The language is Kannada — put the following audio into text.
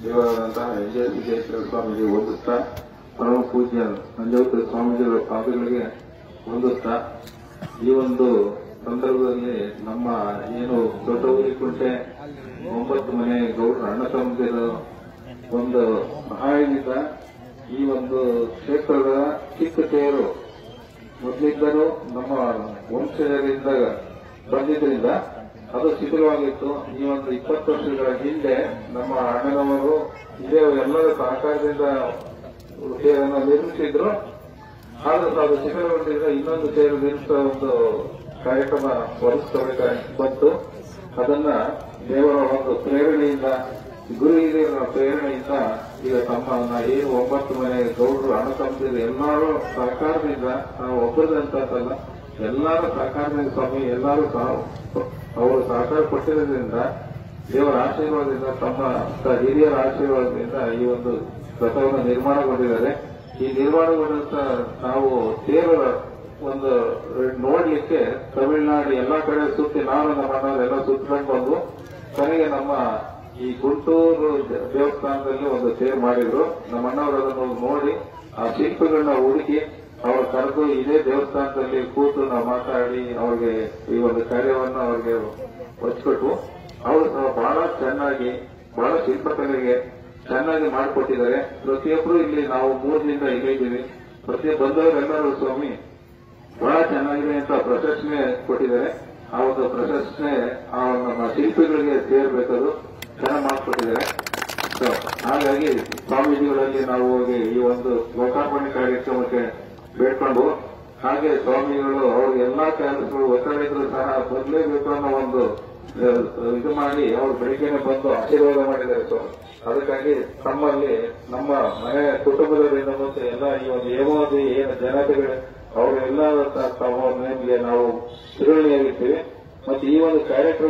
ದೇವರಾದಂತಹ ವಿಜಯ ವಿಜಯೇಶ್ವರ ಸ್ವಾಮೀಜಿ ಹೊಂದುತ್ತಾ ಪರಮ ಪೂಜ್ಯ ನಂಜೋತ್ತರ ಸ್ವಾಮೀಜಿಗಳ ಪಾದಗಳಿಗೆ ಹೊಂದುತ್ತಾ ಈ ಒಂದು ಸಂದರ್ಭದಲ್ಲಿ ನಮ್ಮ ಏನು ದೊಡ್ಡ ಊರಿಕುಂಟೆ ಒಂಬತ್ತು ಮನೆ ಗೌಡ್ರ ಅಣ್ಣ ತಮ್ಮದಿರು ಒಂದು ಸಹಾಯದಿಂದ ಈ ಒಂದು ಕ್ಷೇತ್ರದ ಚಿಕ್ಕ ತೇರು ಮೊದಲಿದ್ದರೂ ನಮ್ಮ ವಂಶಜರಿಂದ ಬಂದಿದ್ದರಿಂದ ಅದು ಶಿಥಿಲವಾಗಿತ್ತು ಈ ಒಂದು ಇಪ್ಪತ್ತು ವರ್ಷಗಳ ಹಿಂದೆ ನಮ್ಮ ಅಣ್ಣನವರು ಇದೇ ಎಲ್ಲರ ಸಹಕಾರದಿಂದ ತೇರನ್ನು ನಿರ್ಮಿಸಿದ್ರು ಆದ್ರೂ ಸಹ ಅದು ಶಿಥಿಲಗೊಂಡಿದ್ರೆ ಇನ್ನೊಂದು ತೇರು ನಿರ್ಮಿಸುವ ಒಂದು ಕಾರ್ಯಕ್ರಮ ಹೊರಡಿಸಬೇಕಾಗಿ ಬಂತು ಅದನ್ನ ದೇವರ ಒಂದು ಪ್ರೇರಣೆಯಿಂದ ಗುರು ಹಿರಿಯರ ಪ್ರೇರಣೆಯಿಂದ ಈಗ ತಮ್ಮ ಏನು ಒಂಬತ್ತು ಮನೆ ಗೌಡರು ಹಣ ತಂದಿದ್ದು ಎಲ್ಲರೂ ಸಹಕಾರದಿಂದ ನಾವು ಒಬ್ಬರದಂತಲ್ಲ ಎಲ್ಲರ ಸಹಕಾರದಿಂದ ಸ್ವಾಮಿ ಎಲ್ಲರೂ ಸಹ ಅವರು ಸಹಕಾರ ಕೊಟ್ಟಿರೋದ್ರಿಂದ ದೇವರ ಆಶೀರ್ವಾದದಿಂದ ತಮ್ಮ ತ- ಹಿರಿಯರ ಆಶೀರ್ವಾದದಿಂದ ಈ ಒಂದು ರಥವನ್ನು ನಿರ್ಮಾಣಗೊಂಡಿದ್ದಾರೆ ಈ ನಿರ್ಮಾಣಗೊಂಡಂತ ನಾವು ತೇರು ಒಂದು ನೋಡ್ಲಿಕ್ಕೆ ತಮಿಳುನಾಡು ಎಲ್ಲಾ ಕಡೆ ಸುತ್ತಿ ನಾನು ನಮ್ಮ ಅಣ್ಣವರೆಲ್ಲ ಸುತ್ಕೊಂಡು ಬಂದು ಕೊನೆಗೆ ನಮ್ಮ ಈ ಗುಂಟೂರು ದೇ- ದೇವಸ್ಥಾನದಲ್ಲಿ ಒಂದು ತೇರು ಮಾಡಿದ್ರು ನಮ್ಮ ಅಣ್ಣವರು ಅದನ್ನು ನೋಡಿ ಆ ಶಿಲ್ಪಿಗಳನ್ನ ಹುಡುಕಿ ಅವ್ರು ಕರೆದು ಇದೇ ದೇವಸ್ಥಾನದಲ್ಲಿ ಕೂತು ನಾವು ಮಾತಾಡಿ ಅವ್ರಿಗೆ ಈ ಒಂದು ಕಾರ್ಯವನ್ನು ಅವ್ರಿಗೆ ಹೊಚ್ಕೊಟ್ವು ಅವರು ಸಹ ಬಹಳ ಚೆನ್ನಾಗಿ ಬಹಳ ಶಿಲ್ಪಕಲೆಗೆ ಚೆನ್ನಾಗಿ ಮಾಡಿಕೊಟ್ಟಿದ್ದಾರೆ ಪ್ರತಿಯೊಬ್ಬರು ಇಲ್ಲಿ ನಾವು ಮೂರರಿಂದ ಇಲ್ಲಿದ್ದೀವಿ ಪ್ರತಿ ಬಂದವರೆಲ್ಲರೂ ಸ್ವಾಮಿ ಬಹಳ ಚೆನ್ನಾಗಿದೆ ಅಂತ ಪ್ರಶಸ್ತಿ ಕೊಟ್ಟಿದ್ದಾರೆ ಆ ಒಂದು ಪ್ರಶಸ್ತಿ ಆ ನಮ್ಮ ಶಿಲ್ಪಿಗಳಿಗೆ ಸೇರ್ಬೇಕದು ಚೆನ್ನಾಗಿ ಮಾಡಿಕೊಟ್ಟಿದ್ದಾರೆ ಸೊ, ಹಾಗಾಗಿ ಸ್ವಾಮೀಜಿಗಳಲ್ಲಿ ನಾವು ಹೋಗಿ ಈ ಒಂದು ಲೋಕಾರ್ಪಣೆ ಕಾರ್ಯಕ್ರಮಕ್ಕೆ ಬೇಡ್ಕೊಂಡು ಹಾಗೆ ಸ್ವಾಮಿಗಳು ಅವ್ರಿಗೆ ಎಲ್ಲಾ ಕೆಲಸಗಳು ಒತ್ತಡ ಇದ್ರು ಸಹ ಬದಲೇಬೇಕು ಅನ್ನೋ ಒಂದು ಆ, ಇದು ಮಾಡಿ ಅವರು ಬೆಳಿಗ್ಗೆನೆ ಬಂದು ಆಶೀರ್ವಾದ ಮಾಡಿದ್ದಾರೆ ಸ್ವಾಮಿ ಅದಕ್ಕಾಗಿ ತಮ್ಮಲ್ಲಿ ನಮ್ಮ ಮನೆ ಕುಟುಂಬದವರಿಂದ ಮತ್ತು ಎಲ್ಲ ಈ ಒಂದು ಹೇಮಾವತಿ ಏನು ಜನತೆಗಳು ಅವರೆಲ್ಲ ತಮ್ಮ ನಿಮಗೆ ನಾವು